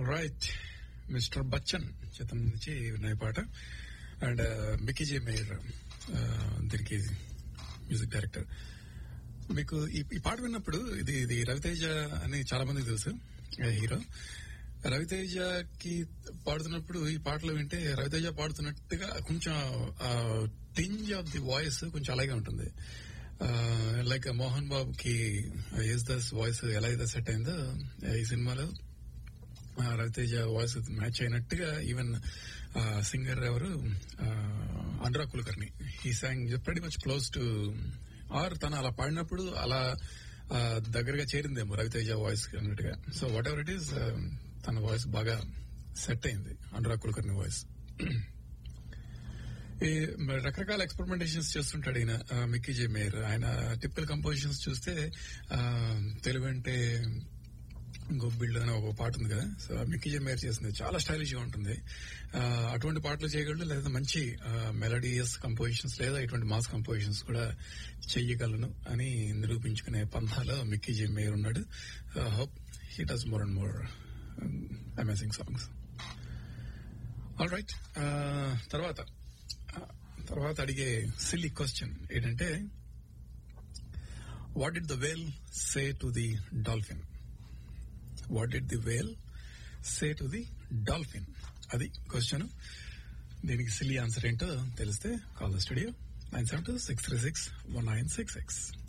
right mister Bachchan చిత్రం నుంచి విన్నాయి పాట అండ్ మిక్కీ జే మేయర్ దీనికి మ్యూజిక్ డైరెక్టర్ మీకు ఈ ఈ పాట విన్నప్పుడు ఇది ఇది రవితేజ అని చాలా మందికి తెలుసు హీరో రవితేజకి పాడుతున్నప్పుడు ఈ పాటలు వింటే రవితేజ పాడుతున్నట్టుగా కొంచెం టింజ్ ఆఫ్ ది వాయిస్ కొంచెం అలాగే ఉంటుంది లైక్ మోహన్ బాబుకి ఎస్ దస్ వాయిస్ ఎలా అయితే సెట్ అయిందో ఈ సినిమాలో ఆ, రవితేజ వాయిస్ మ్యాచ్ అయినట్టుగా ఈవెన్ సింగర్ ఎవరు ఆ, అనురాగ్ కులకర్ణి ఈ song very much close to or తను అలా పాడినప్పుడు అలా ఆ, దగ్గరగా చేరిందేమో రవితేజ వాయిస్ అన్నట్టుగా so whatever it is తన వాయిస్ బాగా సెట్ అయింది అనురాగ్ కులకర్ణి వాయిస్ ఈ మరి రకరకాల ఎక్స్పెరిమెంటేషన్స్ చేస్తుంటాడు ఈయన ఆ, మిక్కీ జే మేయర్ ఆయన టిపికల్ కంపోజిషన్స్ చూస్తే ఆ, తెలుగు అంటే గొబ్బిళ్ళు అని ఒక పాట ఉంది కదా సో మిక్కీ జే మేయర్ చేసింది చాలా స్టైలిష్ గా ఉంటుంది ఆ, అటువంటి పాటలు చేయగలడు లేదా మంచి మెలడియస్ కంపోజిషన్స్ లేదా ఇటువంటి మాస్ కంపోజిషన్స్ కూడా చెయ్యగలను అని నిరూపించుకునే పంథాలో మిక్కీ జే మేయర్ ఉన్నాడు hope he does more and more amazing songs all right తర్వాత ఆ, తర్వాత అడిగే సిల్లీ క్వశ్చన్ ఏంటంటే what did the whale say to the dolphin what did the whale say to the dolphin అది క్వశ్చన్ దీనికి సిల్లీ ఆన్సర్ ఏంటో తెలిస్తే call the studio nine seven two six three six one nine six six